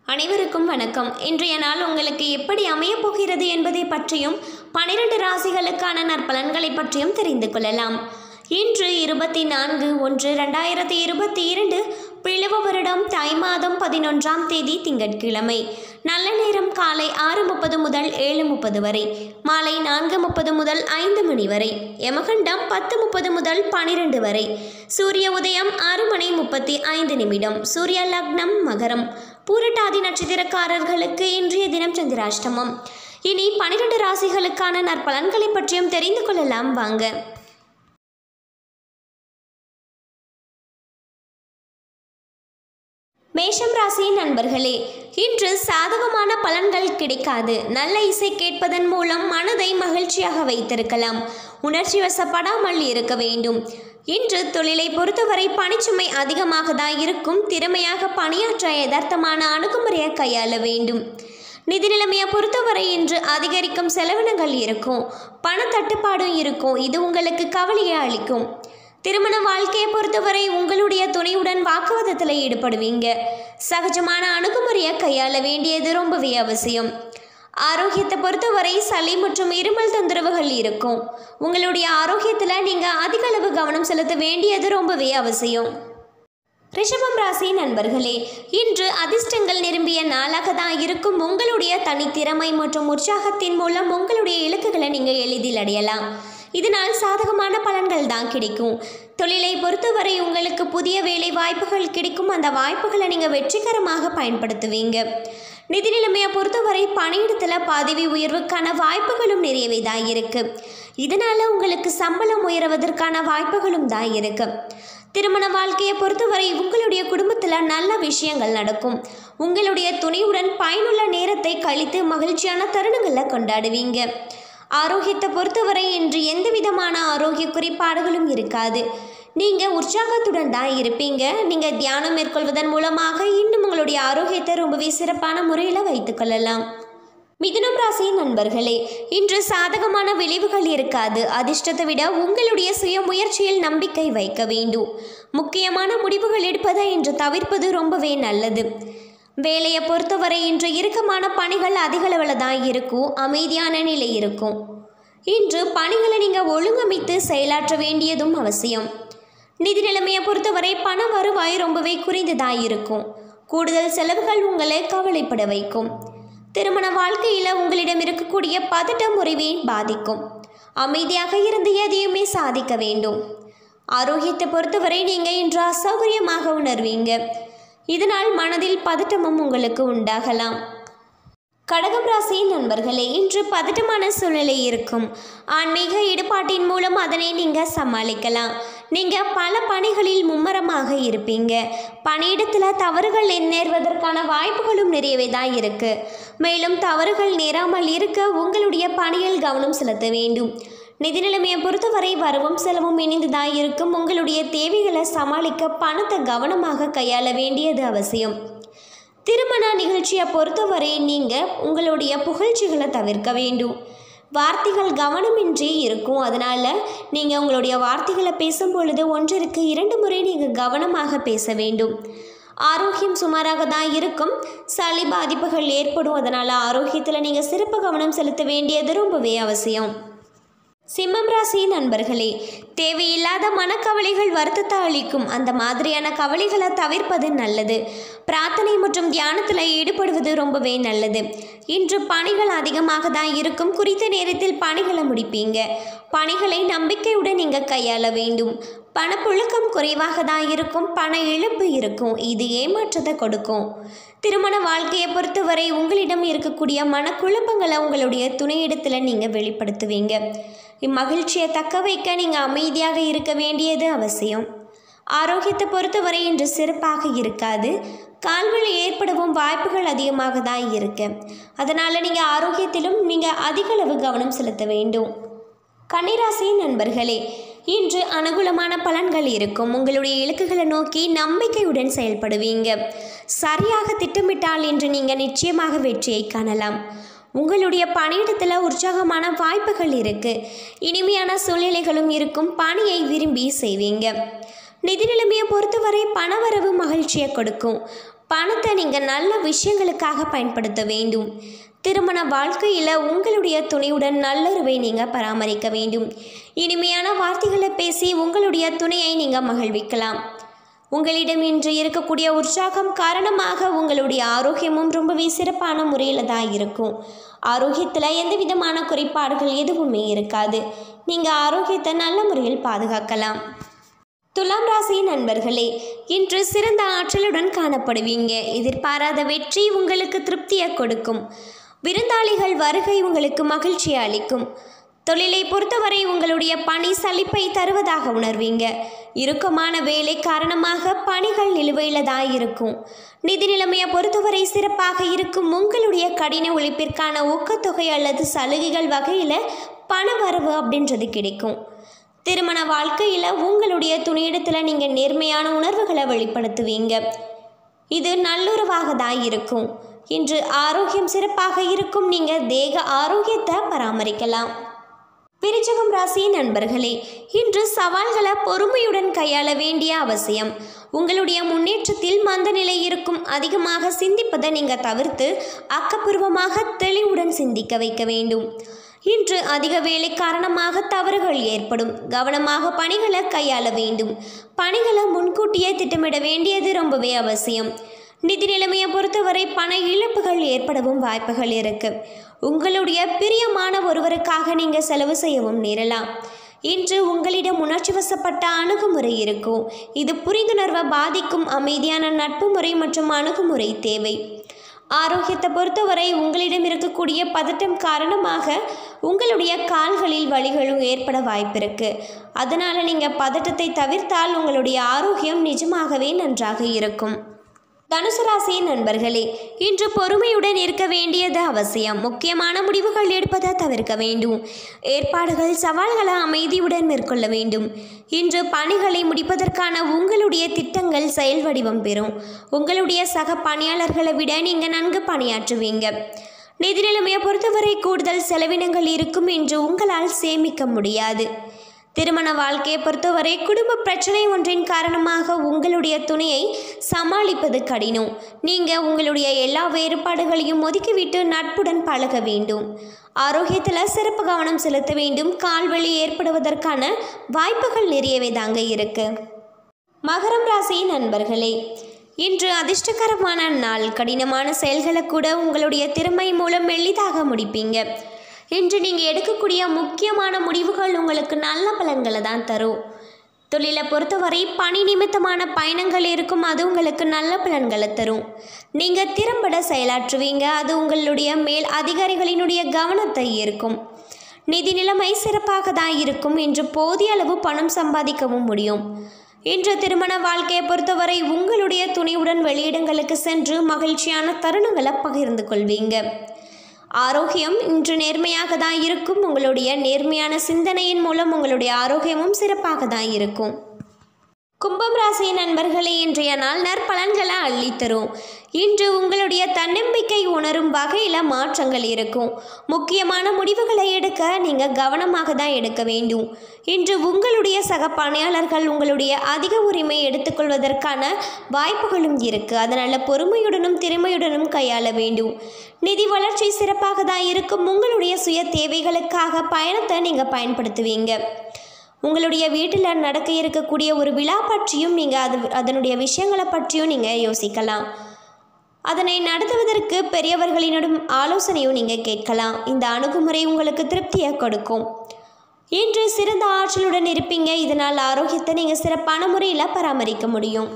அனைவருக்கும் வணக்கம் இன்றைய நாள் உங்களுக்கு எப்படி அமையப் போகிறது என்பதை பற்றியும் பனிரெண்டு ராசிகளுக்கான நற்பலன்களை பற்றியும் தெரிந்து கொள்ளலாம் இன்று இருபத்தி நான்கு ஒன்று ரெண்டாயிரத்தி இருபத்தி இரண்டு பிளவ வருடம் தை மாதம் பதினொன்றாம் தேதி திங்கட்கிழமை நல்ல நேரம் காலை ஆறு முப்பது முதல் ஏழு முப்பது வரை மாலை நான்கு முப்பது முதல் ஐந்து மணி வரை யமகண்டம் பத்து முப்பது முதல் பனிரெண்டு வரை சூரிய உதயம் ஆறு மணி முப்பத்தி ஐந்து நிமிடம் சூரிய லக்னம் மகரம் பூரட்டாதி நட்சத்திரக்காரர்களுக்கு இன்றைய தினம் சந்திராஷ்டமம் இனி பனிரெண்டு ராசிகளுக்கான நற்பலன்களை பற்றியும் தெரிந்து கொள்ளலாம் வாங்க மேஷம் ராசி நண்பர்களே இன்று சாதகமான பலன்கள் கிடைக்காது நல்ல இசை கேட்பதன் மூலம் மனதை மகிழ்ச்சியாக வைத்திருக்கலாம் உணர்ச்சி வசப்படாமல் இருக்க வேண்டும் இன்று தொழிலை பொறுத்தவரை பணிச்சுமை அதிகமாக தான் இருக்கும் திறமையாக பணியாற்ற யதார்த்தமான அணுகுமுறையை கையாள வேண்டும் நிதி நிலைமையை பொறுத்தவரை இன்று அதிகரிக்கும் செலவினங்கள் இருக்கும் பண தட்டுப்பாடும் இருக்கும் இது உங்களுக்கு கவலையை அளிக்கும் திருமண வாழ்க்கையை பொறுத்தவரை உங்களுடைய துணையுடன் வாக்குவாதத்தில் ஈடுபடுவீங்க சகஜமான அணுகுமுறையை கையாள வேண்டியது ரொம்பவே அவசியம் ஆரோக்கியத்தை பொறுத்தவரை சளி மற்றும் இருமல் தொந்தரவுகள் இருக்கும் உங்களுடைய ஆரோக்கியத்தில் நீங்கள் அதிக அளவு கவனம் செலுத்த வேண்டியது ரொம்பவே அவசியம் ரிஷபம் ராசி நண்பர்களே இன்று அதிர்ஷ்டங்கள் நிரம்பிய நாளாக தான் இருக்கும் உங்களுடைய தனித்திறமை மற்றும் உற்சாகத்தின் மூலம் உங்களுடைய இலக்குகளை நீங்கள் எளிதில் அடையலாம் இதனால் சாதகமான பலன்கள் தான் கிடைக்கும் தொழிலை பொறுத்தவரை உங்களுக்கு புதிய வேலை வாய்ப்புகள் கிடைக்கும் அந்த வாய்ப்புகளை நீங்கள் வெற்றிகரமாக பயன்படுத்துவீங்க நிதி நிலைமையை பொறுத்தவரை பணியிடத்தில் பதவி உயர்வுக்கான வாய்ப்புகளும் நிறையவே தான் இருக்கு இதனால உங்களுக்கு சம்பளம் உயர்வதற்கான வாய்ப்புகளும் தான் இருக்கு திருமண வாழ்க்கையை பொறுத்தவரை உங்களுடைய குடும்பத்தில் நல்ல விஷயங்கள் நடக்கும் உங்களுடைய துணையுடன் பயனுள்ள நேரத்தை கழித்து மகிழ்ச்சியான தருணங்களை கொண்டாடுவீங்க ஆரோக்கியத்தை பொறுத்தவரை இன்று எந்த விதமான ஆரோக்கிய குறைபாடுகளும் இருக்காது நீங்கள் உற்சாகத்துடன் தான் இருப்பீங்க நீங்கள் தியானம் மேற்கொள்வதன் மூலமாக இன்னும் உங்களுடைய ஆரோக்கியத்தை ரொம்பவே சிறப்பான முறையில் வைத்துக்கொள்ளலாம் மிதுனம் ராசி நண்பர்களே இன்று சாதகமான விளைவுகள் இருக்காது அதிர்ஷ்டத்தை விட உங்களுடைய சுய முயற்சியில் நம்பிக்கை வைக்க வேண்டும் முக்கியமான முடிவுகள் எடுப்பதை இன்று தவிர்ப்பது ரொம்பவே நல்லது வேலையை பொறுத்தவரை இன்று இறுக்கமான பணிகள் அதிக அளவில் தான் இருக்கும் அமைதியான நிலை இருக்கும் இன்று பணிகளை நீங்கள் ஒழுங்கமைத்து செயலாற்ற வேண்டியதும் அவசியம் நிதி நிலைமையை பொறுத்தவரை பண வருவாய் ரொம்பவே குறைந்ததாக இருக்கும் கூடுதல் செலவுகள் உங்களை கவலைப்பட வைக்கும் திருமண வாழ்க்கையில் உங்களிடம் இருக்கக்கூடிய பதட்ட முறைவை பாதிக்கும் அமைதியாக இருந்து எதையுமே சாதிக்க வேண்டும் ஆரோக்கியத்தை பொறுத்தவரை நீங்கள் இன்று அசௌகரியமாக உணர்வீங்க இதனால் மனதில் பதட்டமும் உங்களுக்கு உண்டாகலாம் கடகம் ராசி நண்பர்களே இன்று பதட்டமான சூழ்நிலை இருக்கும் ஆன்மீக ஈடுபாட்டின் மூலம் அதனை நீங்கள் சமாளிக்கலாம் நீங்கள் பல பணிகளில் மும்மரமாக இருப்பீங்க பணியிடத்தில் தவறுகள் நேர்வதற்கான வாய்ப்புகளும் நிறையவே தான் இருக்கு மேலும் தவறுகள் நேராமல் இருக்க உங்களுடைய பணியில் கவனம் செலுத்த வேண்டும் நிதி நிலைமையை பொறுத்தவரை வரவும் செலவும் இணைந்துதான் இருக்கும் உங்களுடைய தேவைகளை சமாளிக்க பணத்தை கவனமாக கையாள வேண்டியது அவசியம் திருமண நிகழ்ச்சியை பொறுத்தவரை நீங்கள் உங்களுடைய புகழ்ச்சிகளை தவிர்க்க வேண்டும் வார்த்தைகள் கவனமின்றி இருக்கும் அதனால் நீங்கள் உங்களுடைய வார்த்தைகளை பேசும் பொழுது ஒன்றிற்கு இரண்டு முறை நீங்கள் கவனமாக பேச வேண்டும் ஆரோக்கியம் சுமாராக தான் இருக்கும் சளி பாதிப்புகள் ஏற்படும் அதனால் ஆரோக்கியத்தில் நீங்கள் சிறப்பு கவனம் செலுத்த வேண்டியது ரொம்பவே அவசியம் சிம்மம் ராசி நண்பர்களே தேவையில்லாத மனக்கவலைகள் வருத்தத்தை அளிக்கும் அந்த மாதிரியான கவலைகளை தவிர்ப்பது நல்லது பிரார்த்தனை மற்றும் தியானத்தில் ஈடுபடுவது ரொம்பவே நல்லது இன்று பணிகள் அதிகமாக தான் இருக்கும் குறித்த நேரத்தில் பணிகளை முடிப்பீங்க பணிகளை நம்பிக்கையுடன் நீங்கள் கையாள வேண்டும் பணப்புழக்கம் குறைவாக தான் இருக்கும் பண இழப்பு இருக்கும் இது ஏமாற்றத்தை கொடுக்கும் திருமண வாழ்க்கையை பொறுத்தவரை உங்களிடம் இருக்கக்கூடிய மனக்குழப்பங்களை உங்களுடைய துணையிடத்தில் நீங்கள் வெளிப்படுத்துவீங்க இம்மகிழ்ச்சியை தக்க வைக்க நீங்கள் அமைதியாக இருக்க வேண்டியது அவசியம் ஆரோக்கியத்தை பொறுத்தவரை இன்று சிறப்பாக இருக்காது கால்வழி ஏற்படவும் வாய்ப்புகள் அதிகமாக தான் இருக்கு அதனால் நீங்கள் ஆரோக்கியத்திலும் நீங்கள் அதிக அளவு கவனம் செலுத்த வேண்டும் கன்னிராசி நண்பர்களே இன்று அனுகூலமான பலன்கள் இருக்கும் உங்களுடைய இலக்குகளை நோக்கி நம்பிக்கையுடன் செயல்படுவீங்க சரியாக திட்டமிட்டால் இன்று நீங்கள் நிச்சயமாக வெற்றியை காணலாம் உங்களுடைய பணியிடத்தில் உற்சாகமான வாய்ப்புகள் இருக்கு இனிமையான சூழ்நிலைகளும் இருக்கும் பணியை விரும்பி செய்வீங்க நிதி நிலைமையை பொறுத்தவரை பணவரவு மகிழ்ச்சியை கொடுக்கும் பணத்தை நீங்கள் நல்ல விஷயங்களுக்காக பயன்படுத்த வேண்டும் திருமண வாழ்க்கையில் உங்களுடைய துணையுடன் நல்லுறவை நீங்கள் பராமரிக்க வேண்டும் இனிமையான வார்த்தைகளை பேசி உங்களுடைய துணையை நீங்கள் மகிழ்விக்கலாம் உங்களிடம் இன்று இருக்கக்கூடிய உற்சாகம் காரணமாக உங்களுடைய ஆரோக்கியமும் ரொம்பவே சிறப்பான முறையில் தான் இருக்கும் ஆரோக்கியத்தில் எந்த விதமான குறைபாடுகள் எதுவுமே இருக்காது நீங்கள் ஆரோக்கியத்தை நல்ல முறையில் பாதுகாக்கலாம் துலாம் ராசி நண்பர்களே இன்று சிறந்த ஆற்றலுடன் காணப்படுவீங்க எதிர்பாராத வெற்றி உங்களுக்கு திருப்தியை கொடுக்கும் விருந்தாளிகள் வருகை உங்களுக்கு மகிழ்ச்சியை அளிக்கும் தொழிலை பொறுத்தவரை உங்களுடைய பணி சலிப்பை தருவதாக உணர்வீங்க இறுக்கமான வேலை காரணமாக பணிகள் நிலுவையில் தான் இருக்கும் நிதி நிலைமையை பொறுத்தவரை சிறப்பாக இருக்கும் உங்களுடைய கடின உழைப்பிற்கான ஊக்கத்தொகை அல்லது சலுகைகள் வகையில் பண வரவு அப்படின்றது கிடைக்கும் திருமண வாழ்க்கையில் உங்களுடைய துணியிடத்தில் நீங்கள் நேர்மையான உணர்வுகளை வெளிப்படுத்துவீங்க இது நல்லுறவாக தான் இருக்கும் இன்று ஆரோக்கியம் சிறப்பாக இருக்கும் நீங்கள் தேக ஆரோக்கியத்தை பராமரிக்கலாம் விருச்சகம் ராசி நண்பர்களே இன்று சவால்களை பொறுமையுடன் கையாள வேண்டிய அவசியம் உங்களுடைய முன்னேற்றத்தில் மந்த நிலை இருக்கும் அதிகமாக சிந்திப்பதை நீங்கள் தவிர்த்து ஆக்கப்பூர்வமாக தெளிவுடன் சிந்திக்க வைக்க வேண்டும் இன்று அதிக வேலை காரணமாக தவறுகள் ஏற்படும் கவனமாக பணிகளை கையாள வேண்டும் பணிகளை முன்கூட்டியே திட்டமிட வேண்டியது ரொம்பவே அவசியம் நிதி நிலைமையை பொறுத்தவரை பண இழப்புகள் ஏற்படவும் வாய்ப்புகள் இருக்கு உங்களுடைய பிரியமான ஒருவருக்காக நீங்கள் செலவு செய்யவும் நேரலாம் இன்று உங்களிடம் உணர்ச்சி வசப்பட்ட அணுகுமுறை இருக்கும் இது புரிந்துணர்வை பாதிக்கும் அமைதியான நட்பு முறை மற்றும் அணுகுமுறை தேவை ஆரோக்கியத்தை பொறுத்தவரை உங்களிடம் இருக்கக்கூடிய பதட்டம் காரணமாக உங்களுடைய கால்களில் வலிகளும் ஏற்பட வாய்ப்பிருக்கு அதனால் நீங்கள் பதட்டத்தை தவிர்த்தால் உங்களுடைய ஆரோக்கியம் நிஜமாகவே நன்றாக இருக்கும் தனுசு ராசி நண்பர்களே இன்று பொறுமையுடன் இருக்க வேண்டியது அவசியம் முக்கியமான முடிவுகள் எடுப்பதை தவிர்க்க வேண்டும் ஏற்பாடுகள் சவால்களை அமைதியுடன் மேற்கொள்ள வேண்டும் இன்று பணிகளை முடிப்பதற்கான உங்களுடைய திட்டங்கள் செயல் வடிவம் பெறும் உங்களுடைய சக பணியாளர்களை விட நீங்கள் நன்கு பணியாற்றுவீங்க நிதி நிலைமையை பொறுத்தவரை கூடுதல் செலவினங்கள் இருக்கும் என்று உங்களால் சேமிக்க முடியாது திருமண வாழ்க்கையை பொறுத்தவரை குடும்ப பிரச்சனை ஒன்றின் காரணமாக உங்களுடைய துணையை சமாளிப்பது கடினம் நீங்கள் உங்களுடைய எல்லா வேறுபாடுகளையும் ஒதுக்கிவிட்டு நட்புடன் பழக வேண்டும் ஆரோக்கியத்தில் சிறப்பு கவனம் செலுத்த வேண்டும் கால்வலி ஏற்படுவதற்கான வாய்ப்புகள் நிறையவே தாங்க இருக்கு மகரம் ராசி நண்பர்களே இன்று அதிர்ஷ்டகரமான நாள் கடினமான செயல்களை கூட உங்களுடைய திறமை மூலம் எளிதாக முடிப்பீங்க இன்று நீங்கள் எடுக்கக்கூடிய முக்கியமான முடிவுகள் உங்களுக்கு நல்ல பலன்களை தான் தரும் தொழிலை பொறுத்தவரை பணி நிமித்தமான பயணங்கள் இருக்கும் அது உங்களுக்கு நல்ல பலன்களை தரும் நீங்கள் திறம்பட செயலாற்றுவீங்க அது உங்களுடைய மேல் அதிகாரிகளினுடைய கவனத்தை ஈர்க்கும் நிதி நிலைமை சிறப்பாக தான் இருக்கும் இன்று போதிய அளவு பணம் சம்பாதிக்கவும் முடியும் இன்று திருமண வாழ்க்கையை பொறுத்தவரை உங்களுடைய துணையுடன் வெளியிடங்களுக்கு சென்று மகிழ்ச்சியான தருணங்களை பகிர்ந்து கொள்வீங்க ஆரோக்கியம் இன்று நேர்மையாக தான் இருக்கும் உங்களுடைய நேர்மையான சிந்தனையின் மூலம் உங்களுடைய ஆரோக்கியமும் சிறப்பாக தான் இருக்கும் கும்பம் ராசி நண்பர்களே இன்றைய நாள் நற்பலன்களை அள்ளித்தரும் இன்று உங்களுடைய தன்னம்பிக்கை உணரும் வகையில் மாற்றங்கள் இருக்கும் முக்கியமான முடிவுகளை எடுக்க நீங்கள் கவனமாக தான் எடுக்க வேண்டும் இன்று உங்களுடைய சக பணியாளர்கள் உங்களுடைய அதிக உரிமை எடுத்துக்கொள்வதற்கான வாய்ப்புகளும் இருக்குது அதனால் பொறுமையுடனும் திறமையுடனும் கையாள வேண்டும் நிதி வளர்ச்சி சிறப்பாக தான் இருக்கும் உங்களுடைய சுய தேவைகளுக்காக பயணத்தை நீங்கள் பயன்படுத்துவீங்க உங்களுடைய வீட்டில் நடக்க இருக்கக்கூடிய ஒரு விழா பற்றியும் நீங்கள் அது அதனுடைய விஷயங்களை பற்றியும் நீங்கள் யோசிக்கலாம் அதனை நடத்துவதற்கு பெரியவர்களினும் ஆலோசனையும் நீங்கள் கேட்கலாம் இந்த அணுகுமுறை உங்களுக்கு திருப்தியை கொடுக்கும் இன்று சிறந்த ஆற்றலுடன் இருப்பீங்க இதனால் ஆரோக்கியத்தை நீங்கள் சிறப்பான முறையில் பராமரிக்க முடியும்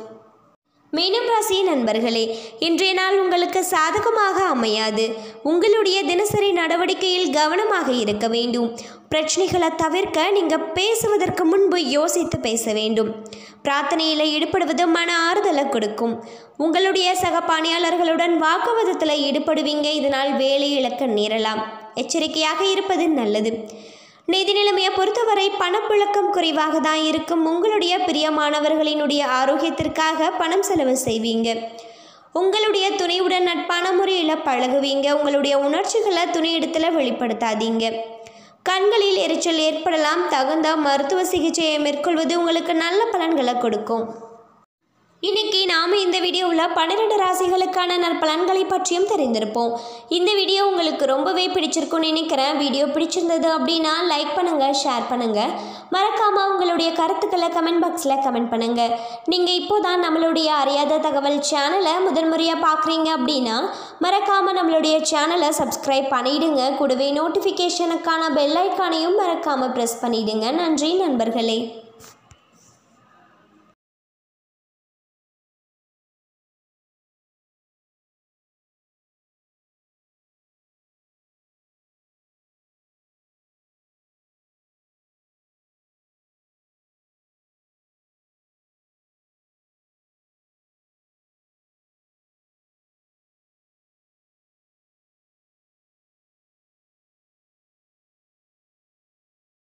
மீனம் ராசி நண்பர்களே இன்றைய நாள் உங்களுக்கு சாதகமாக அமையாது உங்களுடைய தினசரி நடவடிக்கையில் கவனமாக இருக்க வேண்டும் பிரச்சனைகளை தவிர்க்க நீங்கள் பேசுவதற்கு முன்பு யோசித்து பேச வேண்டும் பிரார்த்தனையில் ஈடுபடுவது மன ஆறுதலை கொடுக்கும் உங்களுடைய சக பணியாளர்களுடன் வாக்குவாதத்தில் ஈடுபடுவீங்க இதனால் வேலை இழக்க நேரலாம் எச்சரிக்கையாக இருப்பது நல்லது நிதி நிலைமையை பொறுத்தவரை பணப்புழக்கம் குறைவாக தான் இருக்கும் உங்களுடைய பிரியமானவர்களினுடைய ஆரோக்கியத்திற்காக பணம் செலவு செய்வீங்க உங்களுடைய துணையுடன் நட்பான முறையில் பழகுவீங்க உங்களுடைய உணர்ச்சிகளை துணையிடத்தில் வெளிப்படுத்தாதீங்க கண்களில் எரிச்சல் ஏற்படலாம் தகுந்த மருத்துவ சிகிச்சையை மேற்கொள்வது உங்களுக்கு நல்ல பலன்களை கொடுக்கும் இன்னைக்கு நாம் இந்த வீடியோவில் பன்னிரெண்டு ராசிகளுக்கான நற்பலன்களை பற்றியும் தெரிந்திருப்போம் இந்த வீடியோ உங்களுக்கு ரொம்பவே பிடிச்சிருக்கும்னு நினைக்கிறேன் வீடியோ பிடிச்சிருந்தது அப்படின்னா லைக் பண்ணுங்கள் ஷேர் பண்ணுங்கள் மறக்காமல் உங்களுடைய கருத்துக்களை கமெண்ட் பாக்ஸில் கமெண்ட் பண்ணுங்கள் நீங்கள் இப்போ தான் நம்மளுடைய அறியாத தகவல் சேனலை முதல் முறையாக பார்க்குறீங்க அப்படின்னா மறக்காமல் நம்மளுடைய சேனலை சப்ஸ்கிரைப் பண்ணிடுங்க கூடவே நோட்டிஃபிகேஷனுக்கான பெல் ஐக்கானையும் மறக்காமல் ப்ரெஸ் பண்ணிடுங்க நன்றி நண்பர்களே